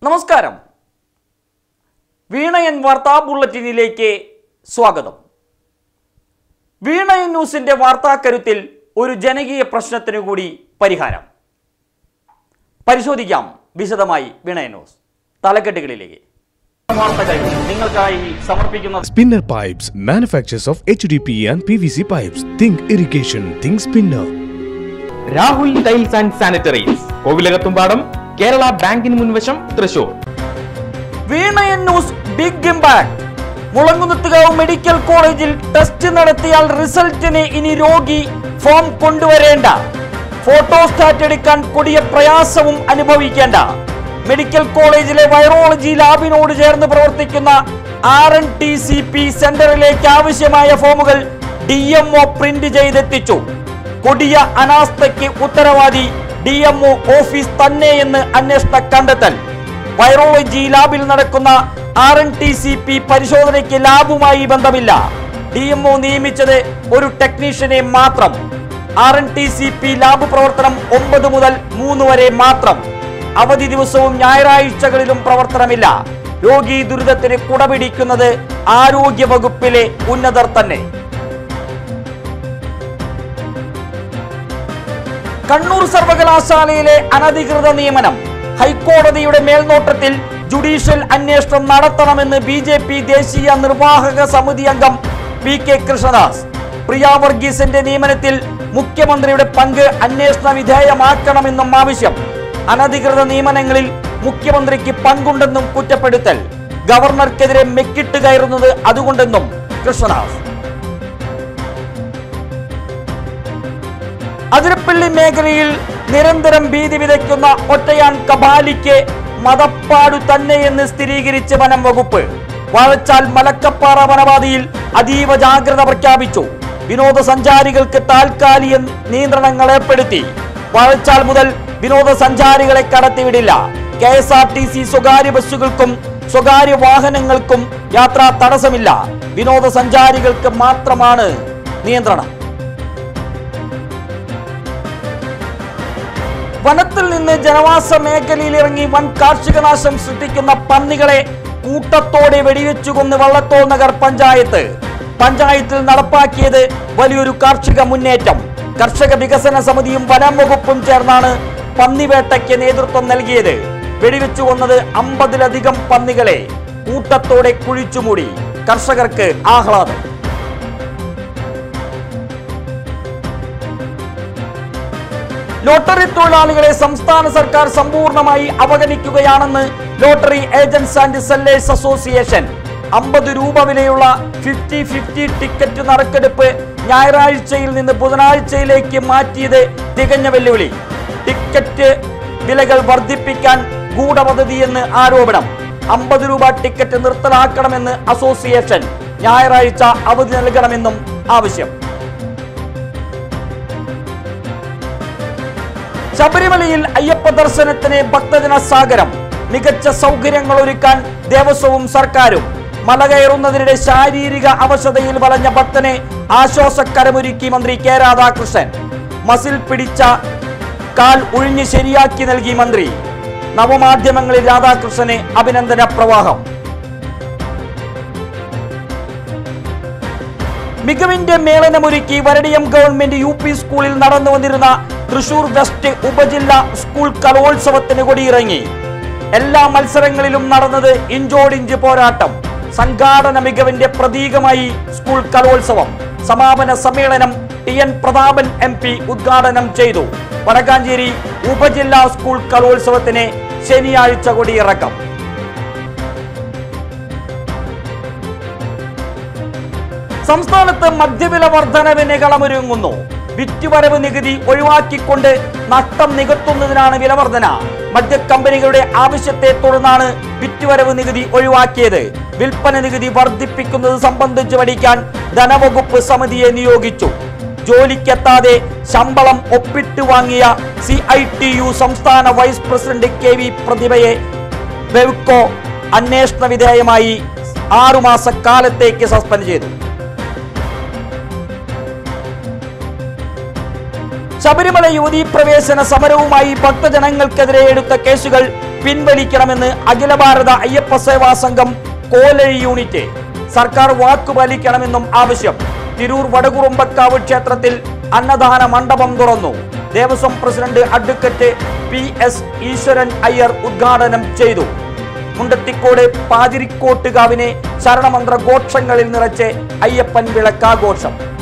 നമസ്കാരം വീണയൻ വാർത്താ ബുള്ളറ്റിനിലേക്ക് സ്വാഗതം വീണയൻ ന്യൂസിന്റെ വാർത്താക്കരുത്തിൽ ഒരു ജനകീയ പ്രശ്നത്തിനു കൂടി പരിഹാരം പരിശോധിക്കാം വിശദമായി വീണയൻ ന്യൂസ് തലക്കെട്ടുകളിലേക്ക് വാർത്തകൾ നിങ്ങൾക്കായി സമർപ്പിക്കുന്ന Spinner Pipes manufactures of HDPE and PVC pipes. Think irrigation, think spinner. Rahul tiles and sanitaries Kovilakathumpadam Kerala ബാങ്കിന് മുൻവശം തൃശൂർ വീണയൻ news big impact Mulankunnathukavu medical കോളേജിൽ ടെസ്റ്റ് നടത്തിയാൽ റിസൾട്ടിന് ഇനി രോഗി ഫോം കൊണ്ടുവരേണ്ട ഫോട്ടോസ്റ്റാറ്റ് എടുക്കാൻ കൊടിയ പ്രയാസവും അനുഭവിക്കേണ്ട മെഡിക്കൽ കോളേജിലെ വൈറോളജി ലാബിനോട് ചേർന്ന് പ്രവർത്തിക്കുന്ന R N T C P സെന്ററിലേക്ക് ആവശ്യമായ ഫോമുകൾ ഡി എം ഒ പ്രിന്റ് ചെയ്തെത്തിച്ചു കൊടിയ അനാസ്ഥയ്ക്ക് ഉത്തരവാദി ഡി എം ഒ ഓഫീസ് തന്നെയെന്ന് അന്വേഷണ കണ്ടെത്തൽ വൈറോളജി ലാബിൽ നടക്കുന്ന R N T C P പരിശോധനയ്ക്ക് ലാബുമായി ബന്ധമില്ല ഡി എം ഒ നിയമിച്ചത് ഒരു ടെക്നീഷ്യനെ മാത്രം R N T C P lab പ്രവർത്തനം ഒമ്പത് മുതൽ മൂന്ന് വരെ മാത്രം അവധി ദിവസവും ഞായറാഴ്ചകളിലും പ്രവർത്തനമില്ല രോഗി ദുരിതത്തിന് കുടപിടിക്കുന്നത് ആരോഗ്യ വകുപ്പിലെ ഉന്നതർ തന്നെ കണ്ണൂർ സർവകലാശാലയിലെ അനധികൃത നിയമനം ഹൈക്കോടതിയുടെ മേൽനോട്ടത്തിൽ ജുഡീഷ്യൽ അന്വേഷണം നടത്തണമെന്ന് ബി ജെ പി ദേശീയ നിർവാഹക സമിതി അംഗം പി കെ കൃഷ്ണദാസ് പ്രിയ വർഗീസിന്റെ നിയമനത്തിൽ മുഖ്യമന്ത്രിയുടെ പങ്ക് അന്വേഷണ വിധേയമാക്കണമെന്നും ആവശ്യം അനധികൃത നിയമനങ്ങളിൽ മുഖ്യമന്ത്രിക്ക് പങ്കുണ്ടെന്നും കുറ്റപ്പെടുത്തൽ ഗവർണർക്കെതിരെ മെക്കിട്ട് കയറുന്നത് അതുകൊണ്ടെന്നും കൃഷ്ണദാസ് അതിരപ്പള്ളി മേഖലയിൽ നിരന്തരം ഭീതി വിതയ്ക്കുന്ന ഒറ്റയാൻ കബാലിക്ക് മതപ്പാടു തന്നെയെന്ന് സ്ഥിരീകരിച്ച് വനം വകുപ്പ് വാഴച്ചാൽ മലക്കപ്പാറ വനപാതയിൽ അതീവ ജാഗ്രത പ്രഖ്യാപിച്ചു വിനോദസഞ്ചാരികൾക്ക് താൽക്കാലിക നിയന്ത്രണങ്ങൾ ഏർപ്പെടുത്തി വാഴച്ചാൽ മുതൽ വിനോദസഞ്ചാരികളെ കടത്തിവിടില്ല K S R T C സ്വകാര്യ ബസ്സുകൾക്കും സ്വകാര്യ വാഹനങ്ങൾക്കും യാത്രാ തടസ്സമില്ല വിനോദസഞ്ചാരികൾക്ക് മാത്രമാണ് നിയന്ത്രണം വനത്തിൽ നിന്ന് ജനവാസ മേഖലയിൽ ഇറങ്ങി വൻ കാർഷിക നാശം സൃഷ്ടിക്കുന്ന പന്നികളെ കൂട്ടത്തോടെ വെടിവെച്ചു കൊന്ന് വള്ളത്തോൾ നഗർ പഞ്ചായത്ത് പഞ്ചായത്തിൽ നടപ്പാക്കിയത് വലിയൊരു കാർഷിക മുന്നേറ്റം കർഷക വികസന സമിതിയും വനം വകുപ്പും ചേർന്നാണ് പന്നിവേട്ടയ്ക്ക് നേതൃത്വം നൽകിയത് വെടിവെച്ചു കൊന്നത് അമ്പതിലധികം പന്നികളെ കൂട്ടത്തോടെ കുഴിച്ചുമൂടി കർഷകർക്ക് ആഹ്ലാദം ലോട്ടറി തൊഴിലാളികളെ സംസ്ഥാന സർക്കാർ സമ്പൂർണ്ണമായി അവഗണിക്കുകയാണെന്ന് lottery agents and sellers association അമ്പത് രൂപ വിലയുള്ള ഫിഫ്റ്റി ഫിഫ്റ്റി ടിക്കറ്റ് നറുക്കെടുപ്പ് ഞായറാഴ്ചയിൽ നിന്ന് ബുധനാഴ്ചയിലേക്ക് മാറ്റിയത് തികഞ്ഞ വെല്ലുവിളി ടിക്കറ്റ് വിലകൾ വർദ്ധിപ്പിക്കാൻ ഗൂഢപദ്ധതിയെന്ന് ആരോപണം അമ്പത് രൂപ ടിക്കറ്റ് നിർത്തലാക്കണമെന്ന് അസോസിയേഷൻ ഞായറാഴ്ച അവധി നൽകണമെന്നും ആവശ്യം ശബരിമലയിൽ അയ്യപ്പ ദർശനത്തിന് ഭക്തജന സാഗരം മികച്ച സൗകര്യങ്ങൾ ഒരുക്കാൻ ദേവസ്വവും സർക്കാരും മല കയറുന്നതിനിടെ ശാരീരിക അവശതയിൽ വലഞ്ഞ ഭക്തനെ ആശ്വാസക്കരമൊരുക്കി മന്ത്രി കെ രാധാകൃഷ്ണൻ മസിൽ പിടിച്ച കാൽ ഒഴിഞ്ഞ് ശരിയാക്കി നൽകി മന്ത്രി നവമാധ്യമങ്ങളിൽ രാധാകൃഷ്ണന് അഭിനന്ദന പ്രവാഹം മികവിന്റെ മേളനമൊരുക്കി വരടിയം ഗവൺമെന്റ് യു പി സ്കൂളിൽ നടന്നു വന്നിരുന്ന തൃശൂർ വെസ്റ്റ് ഉപജില്ല സ്കൂൾ കലോത്സവത്തിന് കൊടിയിറങ്ങി എല്ലാ മത്സരങ്ങളിലും നടന്നത് ഇഞ്ചോടിഞ്ച് പോരാട്ടം സംഘാടന മികവിന്റെ പ്രതീകമായി സ്കൂൾ കലോത്സവം സമാപന സമ്മേളനം T N Prathapan M P ഉദ്ഘാടനം ചെയ്തു വടക്കാഞ്ചേരി ഉപജില്ലാ സ്കൂൾ കലോത്സവത്തിന് ശനിയാഴ്ച കൊടിയിറക്കം സംസ്ഥാനത്ത് മദ്യവില വർധനവിന് കളമൊരുങ്ങുന്നു വിറ്റുവരവ് നികുതി ഒഴിവാക്കിക്കൊണ്ട് നഷ്ടം നികത്തുന്നതിനാണ് വില വർധന മദ്യക്കമ്പനികളുടെ ആവശ്യത്തെ തുടർന്നാണ് വിറ്റുവരവ് നികുതി ഒഴിവാക്കിയത് വിൽപ്പന നികുതി വർദ്ധിപ്പിക്കുന്നത് സംബന്ധിച്ച് പഠിക്കാൻ ധനവകുപ്പ് സമിതിയെ നിയോഗിച്ചു ജോലിക്കെത്താതെ ശമ്പളം ഒപ്പിട്ട് വാങ്ങിയ സി ഐ ടി യു സംസ്ഥാന വൈസ് പ്രസിഡന്റ് കെ വി പ്രതിഭയെ ബെവ്കോ അന്വേഷണ വിധേയമായി ആറുമാസ കാലത്തേക്ക് സസ്പെൻഡ് ചെയ്തു ശബരിമല യുവതീ പ്രവേശന സമരവുമായി ഭക്തജനങ്ങൾക്കെതിരെ എടുത്ത കേസുകൾ പിൻവലിക്കണമെന്ന് അഖില ഭാരത അയ്യപ്പ സേവാ സംഘം കോലഴി യൂണിറ്റ് സർക്കാർ വാക്കുപാലിക്കണമെന്നും ആവശ്യം തിരൂർ വടകുറുമ്പക്കാവ് ക്ഷേത്രത്തിൽ അന്നദാന മണ്ഡപം തുറന്നു Devaswom president advocate P S Eswaran Iyer ഉദ്ഘാടനം ചെയ്തു മുണ്ടത്തിക്കോട് പാതിരിക്കോട്ടുകാവിനെ ശരണമന്ത്ര ഘോഷങ്ങളിൽ നിറച്ച് അയ്യപ്പൻ വിളക്കാഘോഷം